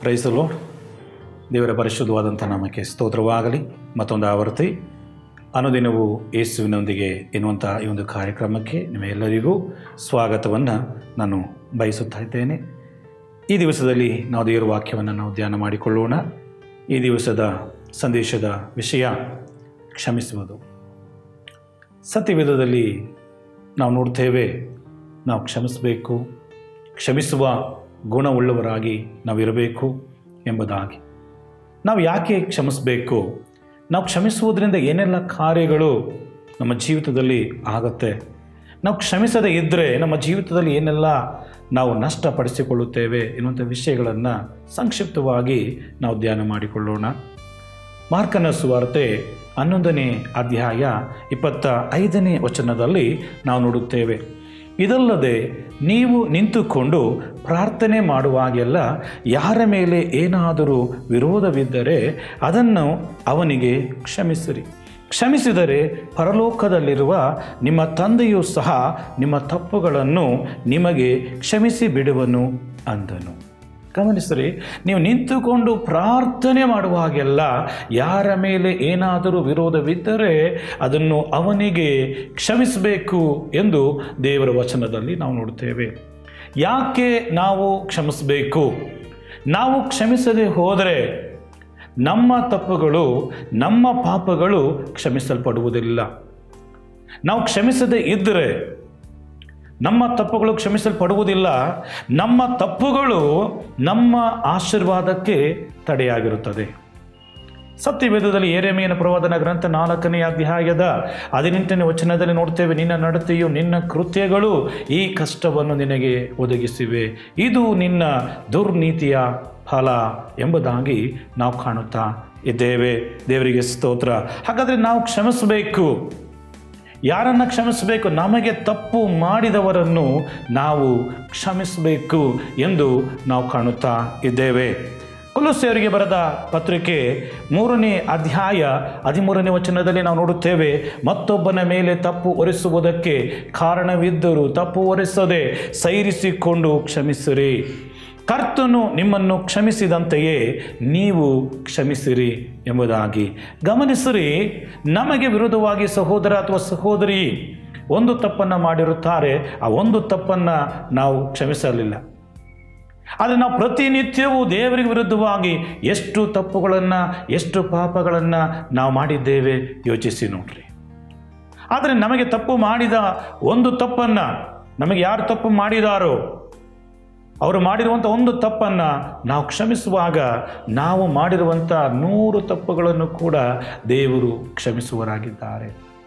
ಪ್ರೈಸಲು ದೇವರ ಪರಿಶುದ್ಧವಾದಂಥ ನಾಮಕ್ಕೆ ಸ್ತೋತ್ರವಾಗಲಿ ಮತ್ತೊಂದು ಆವೃತ್ತಿ ಅನುದಿನವೂ ಯೇಸುವಿನೊಂದಿಗೆ ಎನ್ನುವಂಥ ಈ ಒಂದು ಕಾರ್ಯಕ್ರಮಕ್ಕೆ ನಿಮ್ಮೆಲ್ಲರಿಗೂ ಸ್ವಾಗತವನ್ನು ನಾನು ಬಯಸುತ್ತಾ ಇದ್ದೇನೆ ಈ ದಿವಸದಲ್ಲಿ ನಾವು ದೇವರ ವಾಕ್ಯವನ್ನು ನಾವು ಧ್ಯಾನ ಮಾಡಿಕೊಳ್ಳೋಣ ಈ ದಿವಸದ ಸಂದೇಶದ ವಿಷಯ ಕ್ಷಮಿಸುವುದು ಸತ್ಯವೇದದಲ್ಲಿ ನಾವು ನೋಡ್ತೇವೆ ನಾವು ಕ್ಷಮಿಸಬೇಕು ಕ್ಷಮಿಸುವ ಗುಣವುಳ್ಳವರಾಗಿ ನಾವಿರಬೇಕು ಎಂಬುದಾಗಿ ನಾವು ಯಾಕೆ ಕ್ಷಮಿಸಬೇಕು ನಾವು ಕ್ಷಮಿಸುವುದರಿಂದ ಏನೆಲ್ಲ ಕಾರ್ಯಗಳು ನಮ್ಮ ಜೀವಿತದಲ್ಲಿ ಆಗುತ್ತೆ ನಾವು ಕ್ಷಮಿಸದೇ ಇದ್ದರೆ ನಮ್ಮ ಜೀವಿತದಲ್ಲಿ ಏನೆಲ್ಲ ನಾವು ನಷ್ಟಪಡಿಸಿಕೊಳ್ಳುತ್ತೇವೆ ಎನ್ನುವಂಥ ವಿಷಯಗಳನ್ನು ಸಂಕ್ಷಿಪ್ತವಾಗಿ ನಾವು ಧ್ಯಾನ ಮಾಡಿಕೊಳ್ಳೋಣ ಮಾರ್ಕನ ಸುವಾರ್ತೆ ಹನ್ನೊಂದನೇ ಅಧ್ಯಾಯ ಇಪ್ಪತ್ತ ಐದನೇ ವಚನದಲ್ಲಿ ನಾವು ನೋಡುತ್ತೇವೆ ಇದಲ್ಲದೆ ನೀವು ನಿಂತುಕೊಂಡು ಪ್ರಾರ್ಥನೆ ಮಾಡುವಾಗೆಲ್ಲ ಯಾರ ಮೇಲೆ ಏನಾದರೂ ವಿರೋಧವಿದ್ದರೆ ಅದನ್ನು ಅವನಿಗೆ ಕ್ಷಮಿಸಿರಿ ಕ್ಷಮಿಸಿದರೆ ಪರಲೋಕದಲ್ಲಿರುವ ನಿಮ್ಮ ತಂದೆಯೂ ಸಹ ನಿಮ್ಮ ತಪ್ಪುಗಳನ್ನು ನಿಮಗೆ ಕ್ಷಮಿಸಿ ಬಿಡುವನು ಅಂದನು ಗಮನಿಸಿರಿ ನೀವು ನಿಂತುಕೊಂಡು ಪ್ರಾರ್ಥನೆ ಮಾಡುವಾಗೆಲ್ಲ ಯಾರ ಮೇಲೆ ಏನಾದರೂ ವಿರೋಧವಿದ್ದರೆ ಅದನ್ನು ಅವನಿಗೆ ಕ್ಷಮಿಸಬೇಕು ಎಂದು ದೇವರ ವಚನದಲ್ಲಿ ನಾವು ನೋಡ್ತೇವೆ ಯಾಕೆ ನಾವು ಕ್ಷಮಿಸಬೇಕು ನಾವು ಕ್ಷಮಿಸದೆ ಹೋದರೆ ನಮ್ಮ ತಪ್ಪುಗಳು ನಮ್ಮ ಪಾಪಗಳು ಕ್ಷಮಿಸಲ್ಪಡುವುದಿಲ್ಲ ನಾವು ಕ್ಷಮಿಸದೇ ಇದ್ದರೆ ನಮ್ಮ ತಪ್ಪುಗಳು ಕ್ಷಮಿಸಲ್ಪಡುವುದಿಲ್ಲ ನಮ್ಮ ತಪ್ಪುಗಳು ನಮ್ಮ ಆಶೀರ್ವಾದಕ್ಕೆ ತಡೆಯಾಗಿರುತ್ತದೆ ಸತ್ಯವೇದದಲ್ಲಿ ಏರೆಮೆಯನ ಪ್ರವಾದನ ಗ್ರಂಥ ನಾಲ್ಕನೇ ಅಧ್ಯಾಯದ ಹದಿನೆಂಟನೇ ವಚನದಲ್ಲಿ ನೋಡ್ತೇವೆ ನಿನ್ನ ನಡತೆಯು ನಿನ್ನ ಕೃತ್ಯಗಳು ಈ ಕಷ್ಟವನ್ನು ನಿನಗೆ ಒದಗಿಸಿವೆ ಇದು ನಿನ್ನ ದುರ್ನೀತಿಯ ಫಲ ಎಂಬುದಾಗಿ ನಾವು ಕಾಣುತ್ತಾ ಇದ್ದೇವೆ ದೇವರಿಗೆ ಸ್ತೋತ್ರ ಹಾಗಾದರೆ ನಾವು ಕ್ಷಮಿಸಬೇಕು ಯಾರನ್ನು ಕ್ಷಮಿಸಬೇಕು ನಮಗೆ ತಪ್ಪು ಮಾಡಿದವರನ್ನು ನಾವು ಕ್ಷಮಿಸಬೇಕು ಎಂದು ನಾವು ಕಾಣುತ್ತಾ ಇದ್ದೇವೆ ಕುಲುಸೆಯವರಿಗೆ ಬರೆದ ಪತ್ರಿಕೆ ಮೂರನೇ ಅಧ್ಯಾಯ ಹದಿಮೂರನೇ ವಚನದಲ್ಲಿ ನಾವು ನೋಡುತ್ತೇವೆ ಮತ್ತೊಬ್ಬನ ಮೇಲೆ ತಪ್ಪು ಹೊರಿಸುವುದಕ್ಕೆ ಕಾರಣವಿದ್ದರೂ ತಪ್ಪು ಹೊರಿಸದೆ ಸೈರಿಸಿಕೊಂಡು ಕ್ಷಮಿಸಿರಿ ಕರ್ತನು ನಿಮ್ಮನ್ನು ಕ್ಷಮಿಸಿದಂತೆಯೇ ನೀವು ಕ್ಷಮಿಸಿರಿ ಎಂಬುದಾಗಿ ಗಮನಿಸಿರಿ ನಮಗೆ ವಿರುದ್ಧವಾಗಿ ಸಹೋದರ ಅಥವಾ ಸಹೋದರಿ ಒಂದು ತಪ್ಪನ್ನು ಮಾಡಿರುತ್ತಾರೆ ಆ ಒಂದು ತಪ್ಪನ್ನು ನಾವು ಕ್ಷಮಿಸಲಿಲ್ಲ ಆದರೆ ನಾವು ಪ್ರತಿನಿತ್ಯವೂ ದೇವರಿಗೆ ವಿರುದ್ಧವಾಗಿ ಎಷ್ಟು ತಪ್ಪುಗಳನ್ನು ಎಷ್ಟು ಪಾಪಗಳನ್ನು ನಾವು ಮಾಡಿದ್ದೇವೆ ಯೋಚಿಸಿ ನೋಡ್ರಿ ಆದರೆ ನಮಗೆ ತಪ್ಪು ಮಾಡಿದ ಒಂದು ತಪ್ಪನ್ನು ನಮಗೆ ಯಾರು ತಪ್ಪು ಮಾಡಿದಾರೋ ಅವರು ಮಾಡಿರುವಂಥ ಒಂದು ತಪ್ಪನ್ನು ನಾವು ಕ್ಷಮಿಸುವಾಗ ನಾವು ಮಾಡಿರುವಂಥ ನೂರು ತಪ್ಪುಗಳನ್ನು ಕೂಡ ದೇವರು ಕ್ಷಮಿಸುವರಾಗಿದ್ದಾರೆ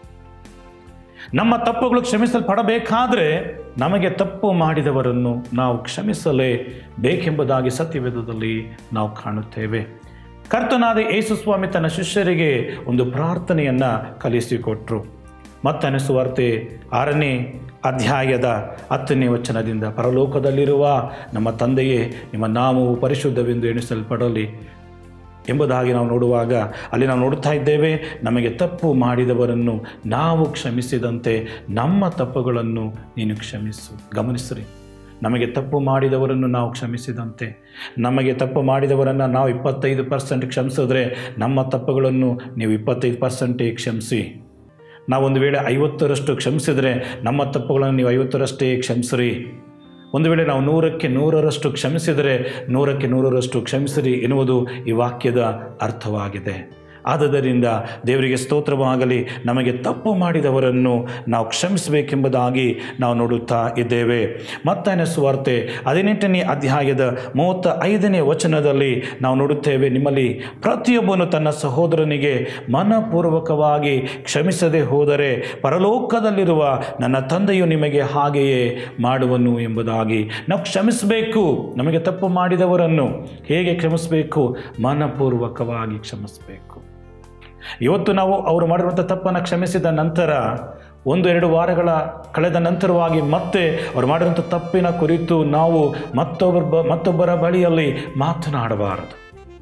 ನಮ್ಮ ತಪ್ಪುಗಳು ಕ್ಷಮಿಸಲ್ಪಡಬೇಕಾದ್ರೆ ನಮಗೆ ತಪ್ಪು ಮಾಡಿದವರನ್ನು ನಾವು ಕ್ಷಮಿಸಲೇ ಬೇಕೆಂಬುದಾಗಿ ಸತ್ಯವೇದದಲ್ಲಿ ನಾವು ಕಾಣುತ್ತೇವೆ ಕರ್ತನಾದ ಯೇಸುಸ್ವಾಮಿ ತನ್ನ ಶಿಷ್ಯರಿಗೆ ಒಂದು ಪ್ರಾರ್ಥನೆಯನ್ನು ಕಲಿಸಿಕೊಟ್ರು ಮತ್ತನೆ ಸುವಾರ್ತೆ ಆರನೇ ಅಧ್ಯಾಯದ ಹತ್ತನೇ ವಚನದಿಂದ ಪರಲೋಕದಲ್ಲಿರುವ ನಮ್ಮ ತಂದೆಯೇ ನಿಮ್ಮ ನಾಮವು ಪರಿಶುದ್ಧವೆಂದು ಎಣಿಸಲ್ಪಡಲಿ ಎಂಬುದಾಗಿ ನಾವು ನೋಡುವಾಗ ಅಲ್ಲಿ ನಾವು ನೋಡುತ್ತಾ ಇದ್ದೇವೆ ನಮಗೆ ತಪ್ಪು ಮಾಡಿದವರನ್ನು ನಾವು ಕ್ಷಮಿಸಿದಂತೆ ನಮ್ಮ ತಪ್ಪುಗಳನ್ನು ನೀನು ಕ್ಷಮಿಸು ಗಮನಿಸ್ರಿ ನಮಗೆ ತಪ್ಪು ಮಾಡಿದವರನ್ನು ನಾವು ಕ್ಷಮಿಸಿದಂತೆ ನಮಗೆ ತಪ್ಪು ಮಾಡಿದವರನ್ನು ನಾವು ಇಪ್ಪತ್ತೈದು ಪರ್ಸೆಂಟ್ ಕ್ಷಮಿಸಿದ್ರೆ ನಮ್ಮ ತಪ್ಪುಗಳನ್ನು ನೀವು ಇಪ್ಪತ್ತೈದು ಪರ್ಸೆಂಟೇ ಕ್ಷಮಿಸಿ ನಾವೊಂದು ವೇಳೆ ಐವತ್ತರಷ್ಟು ಕ್ಷಮಿಸಿದರೆ ನಮ್ಮ ತಪ್ಪುಗಳನ್ನು ನೀವು ಐವತ್ತರಷ್ಟೇ ಕ್ಷಮಿಸ್ರಿ ಒಂದು ವೇಳೆ ನಾವು ನೂರಕ್ಕೆ ನೂರರಷ್ಟು ಕ್ಷಮಿಸಿದರೆ ನೂರಕ್ಕೆ ನೂರರಷ್ಟು ಕ್ಷಮಿಸಿರಿ ಎನ್ನುವುದು ಈ ವಾಕ್ಯದ ಅರ್ಥವಾಗಿದೆ ಆದುದರಿಂದ ದೇವರಿಗೆ ಸ್ತೋತ್ರವಾಗಲಿ ನಮಗೆ ತಪ್ಪು ಮಾಡಿದವರನ್ನು ನಾವು ಕ್ಷಮಿಸಬೇಕೆಂಬುದಾಗಿ ನಾವು ನೋಡುತ್ತಾ ಇದ್ದೇವೆ ಮತ್ತನೇ ಸುವಾರ್ತೆ ಹದಿನೆಂಟನೇ ಅಧ್ಯಾಯದ ಮೂವತ್ತ ಐದನೇ ವಚನದಲ್ಲಿ ನಾವು ನೋಡುತ್ತೇವೆ ನಿಮ್ಮಲ್ಲಿ ಪ್ರತಿಯೊಬ್ಬನು ತನ್ನ ಸಹೋದರನಿಗೆ ಮನಪೂರ್ವಕವಾಗಿ ಕ್ಷಮಿಸದೆ ಹೋದರೆ ಪರಲೋಕದಲ್ಲಿರುವ ನನ್ನ ತಂದೆಯು ನಿಮಗೆ ಹಾಗೆಯೇ ಮಾಡುವನು ಎಂಬುದಾಗಿ ನಾವು ಕ್ಷಮಿಸಬೇಕು ನಮಗೆ ತಪ್ಪು ಮಾಡಿದವರನ್ನು ಹೇಗೆ ಕ್ಷಮಿಸಬೇಕು ಮನಪೂರ್ವಕವಾಗಿ ಕ್ಷಮಿಸಬೇಕು ಇವತ್ತು ನಾವು ಅವರು ಮಾಡಿರುವಂಥ ತಪ್ಪನ್ನು ಕ್ಷಮಿಸಿದ ನಂತರ ಒಂದು ಎರಡು ವಾರಗಳ ಕಳೆದ ನಂತರವಾಗಿ ಮತ್ತೆ ಅವರು ಮಾಡಿರುವಂಥ ತಪ್ಪಿನ ಕುರಿತು ನಾವು ಮತ್ತೊಬ್ಬರ ಬ ಮತ್ತೊಬ್ಬರ ಬಳಿಯಲ್ಲಿ ಮಾತನಾಡಬಾರದು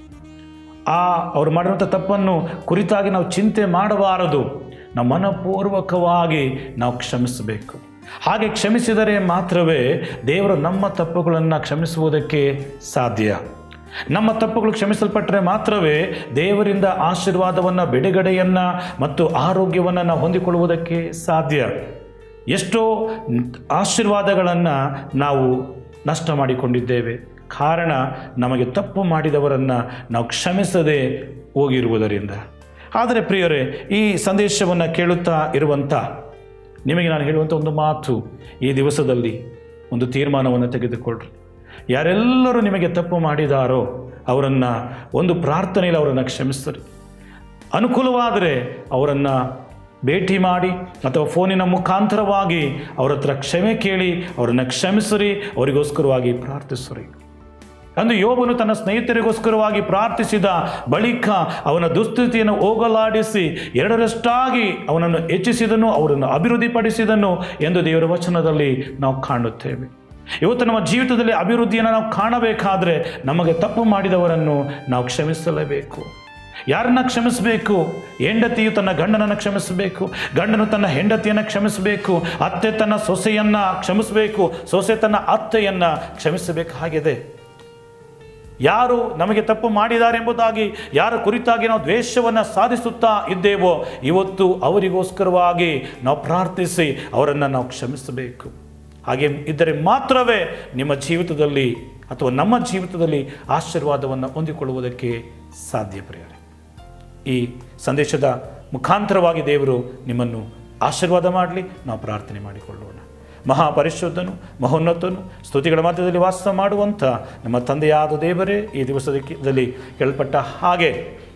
ಆ ಅವರು ಮಾಡಿರುವಂಥ ತಪ್ಪನ್ನು ಕುರಿತಾಗಿ ನಾವು ಚಿಂತೆ ಮಾಡಬಾರದು ನಾವು ಮನಪೂರ್ವಕವಾಗಿ ನಾವು ಕ್ಷಮಿಸಬೇಕು ಹಾಗೆ ಕ್ಷಮಿಸಿದರೆ ಮಾತ್ರವೇ ದೇವರು ನಮ್ಮ ತಪ್ಪುಗಳನ್ನು ಕ್ಷಮಿಸುವುದಕ್ಕೆ ಸಾಧ್ಯ ನಮ್ಮ ತಪ್ಪುಗಳು ಕ್ಷಮಿಸಲ್ಪಟ್ಟರೆ ಮಾತ್ರವೇ ದೇವರಿಂದ ಆಶೀರ್ವಾದವನ್ನು ಬಿಡುಗಡೆಯನ್ನು ಮತ್ತು ಆರೋಗ್ಯವನ್ನು ನಾವು ಹೊಂದಿಕೊಳ್ಳುವುದಕ್ಕೆ ಸಾಧ್ಯ ಎಷ್ಟೋ ಆಶೀರ್ವಾದಗಳನ್ನು ನಾವು ನಷ್ಟ ಮಾಡಿಕೊಂಡಿದ್ದೇವೆ ಕಾರಣ ನಮಗೆ ತಪ್ಪು ಮಾಡಿದವರನ್ನು ನಾವು ಕ್ಷಮಿಸದೆ ಹೋಗಿರುವುದರಿಂದ ಆದರೆ ಪ್ರಿಯರೇ ಈ ಸಂದೇಶವನ್ನು ಕೇಳುತ್ತಾ ಇರುವಂಥ ನಿಮಗೆ ನಾನು ಹೇಳುವಂಥ ಒಂದು ಮಾತು ಈ ದಿವಸದಲ್ಲಿ ಒಂದು ತೀರ್ಮಾನವನ್ನು ತೆಗೆದುಕೊಳ್ಳ್ರಿ ಯಾರೆಲ್ಲರೂ ನಿಮಗೆ ತಪ್ಪು ಮಾಡಿದಾರೋ ಅವರನ್ನು ಒಂದು ಪ್ರಾರ್ಥನೆಯಲ್ಲಿ ಅವರನ್ನು ಕ್ಷಮಿಸ್ತಾರೆ ಅನುಕೂಲವಾದರೆ ಅವರನ್ನು ಭೇಟಿ ಮಾಡಿ ಅಥವಾ ಫೋನಿನ ಮುಖಾಂತರವಾಗಿ ಅವರ ಹತ್ರ ಕ್ಷಮೆ ಕೇಳಿ ಅವರನ್ನು ಕ್ಷಮಿಸಿರಿ ಅವರಿಗೋಸ್ಕರವಾಗಿ ಪ್ರಾರ್ಥಿಸಿರಿ ಅಂದು ಯೋಬನು ತನ್ನ ಸ್ನೇಹಿತರಿಗೋಸ್ಕರವಾಗಿ ಪ್ರಾರ್ಥಿಸಿದ ಬಳಿಕ ಅವನ ದುಸ್ಥಿತಿಯನ್ನು ಹೋಗಲಾಡಿಸಿ ಎರಡರಷ್ಟಾಗಿ ಅವನನ್ನು ಹೆಚ್ಚಿಸಿದನು ಅವರನ್ನು ಅಭಿವೃದ್ಧಿಪಡಿಸಿದನು ಎಂದು ದೇವರ ವಚನದಲ್ಲಿ ನಾವು ಕಾಣುತ್ತೇವೆ ಇವತ್ತು ನಮ್ಮ ಜೀವಿತದಲ್ಲಿ ಅಭಿವೃದ್ಧಿಯನ್ನು ನಾವು ಕಾಣಬೇಕಾದರೆ ನಮಗೆ ತಪ್ಪು ಮಾಡಿದವರನ್ನು ನಾವು ಕ್ಷಮಿಸಲೇಬೇಕು ಯಾರನ್ನ ಕ್ಷಮಿಸಬೇಕು ಹೆಂಡತಿಯು ತನ್ನ ಗಂಡನನ್ನು ಕ್ಷಮಿಸಬೇಕು ಗಂಡನು ತನ್ನ ಹೆಂಡತಿಯನ್ನು ಕ್ಷಮಿಸಬೇಕು ಅತ್ತೆ ತನ್ನ ಸೊಸೆಯನ್ನು ಕ್ಷಮಿಸಬೇಕು ಸೊಸೆ ತನ್ನ ಅತ್ತೆಯನ್ನು ಕ್ಷಮಿಸಬೇಕಾಗಿದೆ ಯಾರು ನಮಗೆ ತಪ್ಪು ಮಾಡಿದ್ದಾರೆ ಎಂಬುದಾಗಿ ಯಾರ ಕುರಿತಾಗಿ ನಾವು ದ್ವೇಷವನ್ನು ಸಾಧಿಸುತ್ತಾ ಇದ್ದೇವೋ ಇವತ್ತು ಅವರಿಗೋಸ್ಕರವಾಗಿ ನಾವು ಪ್ರಾರ್ಥಿಸಿ ಅವರನ್ನು ನಾವು ಕ್ಷಮಿಸಬೇಕು ಹಾಗೆ ಇದ್ದರೆ ಮಾತ್ರವೇ ನಿಮ್ಮ ಜೀವಿತದಲ್ಲಿ ಅಥವಾ ನಮ್ಮ ಜೀವಿತದಲ್ಲಿ ಆಶೀರ್ವಾದವನ್ನು ಹೊಂದಿಕೊಳ್ಳುವುದಕ್ಕೆ ಸಾಧ್ಯ ಪ್ರಿಯರೇ ಈ ಸಂದೇಶದ ಮುಖಾಂತರವಾಗಿ ದೇವರು ನಿಮ್ಮನ್ನು ಆಶೀರ್ವಾದ ಮಾಡಲಿ ನಾವು ಪ್ರಾರ್ಥನೆ ಮಾಡಿಕೊಳ್ಳೋಣ ಮಹಾಪರಿಶುದ್ಧನು ಮಹೋನ್ನತನು ಸ್ತುತಿಗಳ ಮಧ್ಯದಲ್ಲಿ ವಾಸ ಮಾಡುವಂಥ ನಮ್ಮ ತಂದೆಯಾದ ದೇವರೇ ಈ ದಿವಸದಲ್ಲಿ ಕೇಳಲ್ಪಟ್ಟ ಹಾಗೆ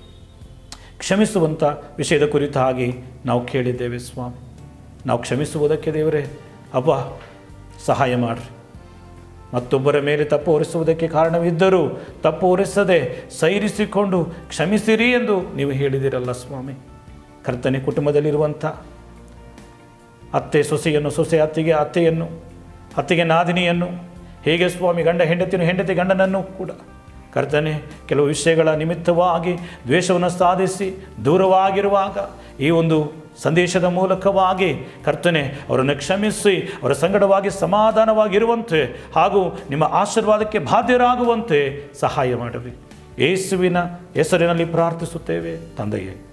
ಕ್ಷಮಿಸುವಂಥ ವಿಷಯದ ಕುರಿತಾಗಿ ನಾವು ಕೇಳಿದ್ದೇವೆ ಸ್ವಾಮಿ ನಾವು ಕ್ಷಮಿಸುವುದಕ್ಕೆ ದೇವರೇ ಅಪ್ಪ ಸಹಾಯ ಮಾಡಿರಿ ಮತ್ತೊಬ್ಬರ ಮೇಲೆ ತಪ್ಪು ಹೊರಿಸುವುದಕ್ಕೆ ಕಾರಣವಿದ್ದರೂ ತಪ್ಪು ಹೊರಿಸದೆ ಸೈರಿಸಿಕೊಂಡು ಕ್ಷಮಿಸಿರಿ ಎಂದು ನೀವು ಹೇಳಿದಿರಲ್ಲ ಸ್ವಾಮಿ ಕರ್ತನೆ ಕುಟುಂಬದಲ್ಲಿರುವಂಥ ಅತ್ತೆ ಸೊಸೆಯನ್ನು ಸೊಸೆ ಅತ್ತಿಗೆ ಅತ್ತೆಯನ್ನು ಅತ್ತಿಗೆ ನಾದಿನಿಯನ್ನು ಹೇಗೆ ಸ್ವಾಮಿ ಗಂಡ ಹೆಂಡತಿಯನ್ನು ಹೆಂಡತಿ ಗಂಡನನ್ನು ಕೂಡ ಕರ್ತನೆ ಕೆಲವು ವಿಷಯಗಳ ನಿಮಿತ್ತವಾಗಿ ದ್ವೇಷವನ್ನು ಸಾಧಿಸಿ ದೂರವಾಗಿರುವಾಗ ಈ ಒಂದು ಸಂದೇಶದ ಮೂಲಕವಾಗಿ ಕರ್ತನೆ ಅವರನ್ನು ಕ್ಷಮಿಸಿ ಅವರ ಸಂಗಡವಾಗಿ ಸಮಾಧಾನವಾಗಿರುವಂತೆ ಹಾಗೂ ನಿಮ್ಮ ಆಶೀರ್ವಾದಕ್ಕೆ ಬಾಧ್ಯರಾಗುವಂತೆ ಸಹಾಯ ಮಾಡಿರಿ ಯೇಸುವಿನ ಹೆಸರಿನಲ್ಲಿ ಪ್ರಾರ್ಥಿಸುತ್ತೇವೆ ತಂದೆಯೇ